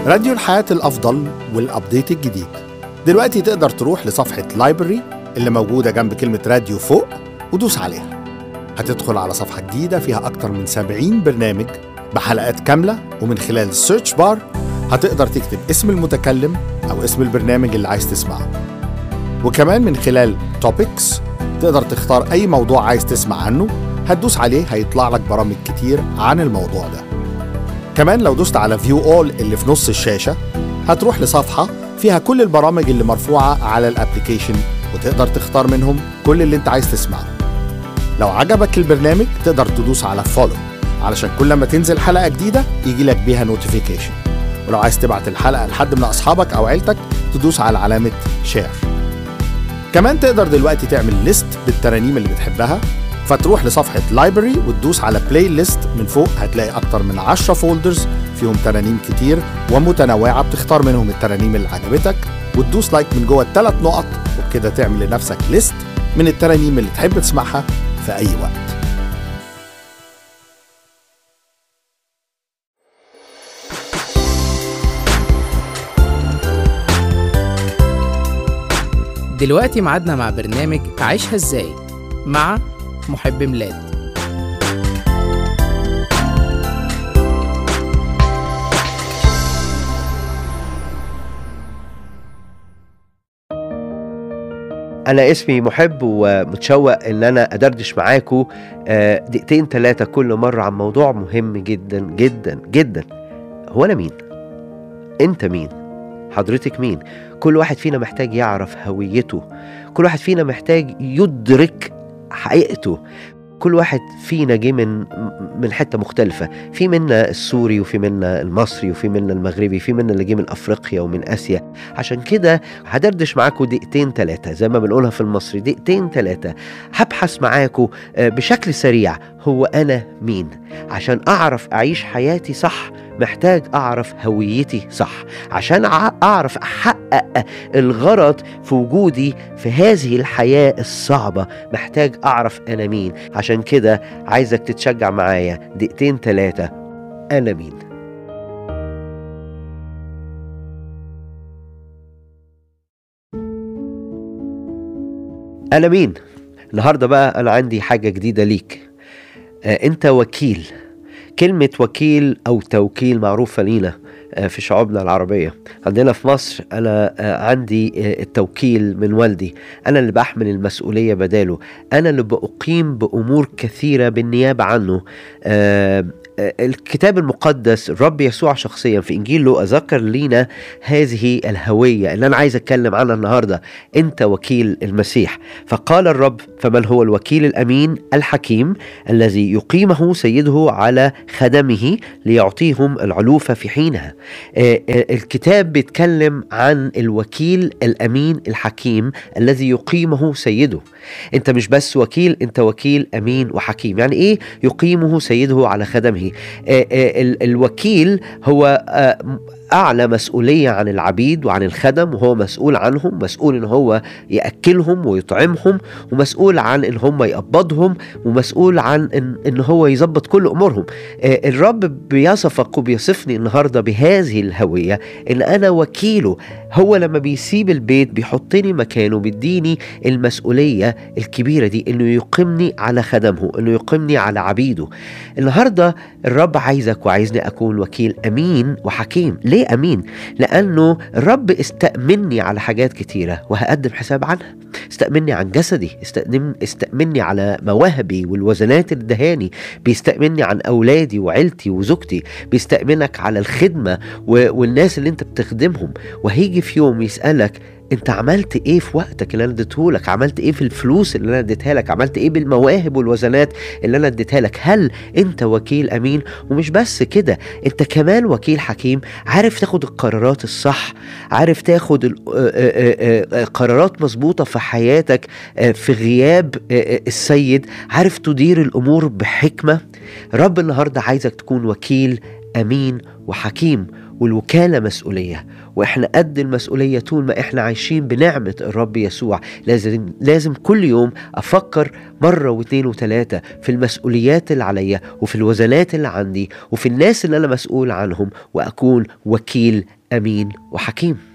راديو الحياة الأفضل والأبديت الجديد دلوقتي تقدر تروح لصفحة لايبرري اللي موجودة جنب كلمة راديو فوق ودوس عليها هتدخل على صفحة جديدة فيها أكتر من 70 برنامج بحلقات كاملة ومن خلال السيرش بار هتقدر تكتب اسم المتكلم أو اسم البرنامج اللي عايز تسمعه وكمان من خلال توبكس تقدر تختار أي موضوع عايز تسمع عنه هتدوس عليه هيطلع لك برامج كتير عن الموضوع ده كمان لو دوست على فيو اول اللي في نص الشاشة هتروح لصفحة فيها كل البرامج اللي مرفوعة على الابليكيشن وتقدر تختار منهم كل اللي انت عايز تسمعه لو عجبك البرنامج تقدر تدوس على فولو علشان كل ما تنزل حلقة جديدة يجي لك بيها نوتيفيكيشن ولو عايز تبعت الحلقة لحد من أصحابك أو عيلتك تدوس على علامة شير كمان تقدر دلوقتي تعمل ليست بالترانيم اللي بتحبها فتروح لصفحة لايبرري وتدوس على بلاي ليست من فوق هتلاقي أكتر من 10 فولدرز فيهم ترانيم كتير ومتنوعة بتختار منهم الترانيم اللي عجبتك وتدوس لايك من جوه الثلاث نقط وبكده تعمل لنفسك ليست من الترانيم اللي تحب تسمعها في أي وقت دلوقتي ميعادنا مع برنامج عيشها ازاي مع محب ميلاد انا اسمي محب ومتشوق ان انا ادردش معاكم آه، دقيقتين ثلاثه كل مره عن موضوع مهم جدا جدا جدا هو انا مين انت مين حضرتك مين كل واحد فينا محتاج يعرف هويته كل واحد فينا محتاج يدرك حقيقته كل واحد فينا جه من من حته مختلفه في منا السوري وفي منا المصري وفي منا المغربي في منا اللي جه من افريقيا ومن اسيا عشان كده هدردش معاكم دقيقتين ثلاثه زي ما بنقولها في المصري دقيقتين ثلاثه هبحث معاكم آه، بشكل سريع هو انا مين عشان اعرف اعيش حياتي صح محتاج اعرف هويتي صح عشان أع- اعرف احقق الغرض في وجودي في هذه الحياه الصعبه محتاج اعرف انا مين عشان كده عايزك تتشجع معايا دقيقتين ثلاثه انا مين انا مين النهارده بقى انا عندي حاجه جديده ليك آه، انت وكيل كلمة وكيل أو توكيل معروفة لينا آه، في شعوبنا العربية عندنا في مصر أنا آه، عندي آه، التوكيل من والدي أنا اللي بحمل المسؤولية بداله أنا اللي بأقيم بأمور كثيرة بالنيابة عنه آه، آه، الكتاب المقدس الرب يسوع شخصيا في إنجيل لوقا ذكر لينا هذه الهوية اللي أنا عايز أتكلم عنها النهاردة أنت وكيل المسيح فقال الرب فمن هو الوكيل الأمين الحكيم الذي يقيمه سيده على خدمه ليعطيهم العلوفة في حينها آه، آه، الكتاب بيتكلم عن الوكيل الأمين الحكيم الذي يقيمه سيده انت مش بس وكيل انت وكيل أمين وحكيم يعني ايه يقيمه سيده على خدمه آه، آه، ال- الوكيل هو آه، م- أعلى مسؤولية عن العبيد وعن الخدم وهو مسؤول عنهم مسؤول إن هو يأكلهم ويطعمهم ومسؤول عن إن هم يقبضهم ومسؤول عن إن, إن هو يظبط كل أمورهم آه، الرب بيصفك وبيصفني النهاردة بهذه الهوية إن أنا وكيله هو لما بيسيب البيت بيحطني مكانه بيديني المسؤولية الكبيرة دي إنه يقيمني على خدمه إنه يقيمني على عبيده النهاردة الرب عايزك وعايزني أكون وكيل أمين وحكيم ليه أمين؟ لأنه الرب استأمني على حاجات كتيرة وهقدم حساب عنها استأمني عن جسدي استأمن استأمني على مواهبي والوزنات اللي دهاني بيستأمني عن أولادي وعيلتي وزوجتي بيستأمنك على الخدمة و- والناس اللي انت بتخدمهم وهيجي في يوم يسألك انت عملت ايه في وقتك اللي انا اديته عملت ايه في الفلوس اللي انا اديتها لك عملت ايه بالمواهب والوزنات اللي انا اديتها لك هل انت وكيل امين ومش بس كده انت كمان وكيل حكيم عارف تاخد القرارات الصح عارف تاخد ال- آه، آه، آه، آه، قرارات مظبوطه في حياتك آه، في غياب آه، آه، السيد عارف تدير الامور بحكمه رب النهارده عايزك تكون وكيل امين وحكيم والوكالة مسؤولية وإحنا قد المسؤولية طول ما إحنا عايشين بنعمة الرب يسوع لازم, لازم كل يوم أفكر مرة واثنين وثلاثة في المسؤوليات اللي عليا وفي الوزنات اللي عندي وفي الناس اللي أنا مسؤول عنهم وأكون وكيل أمين وحكيم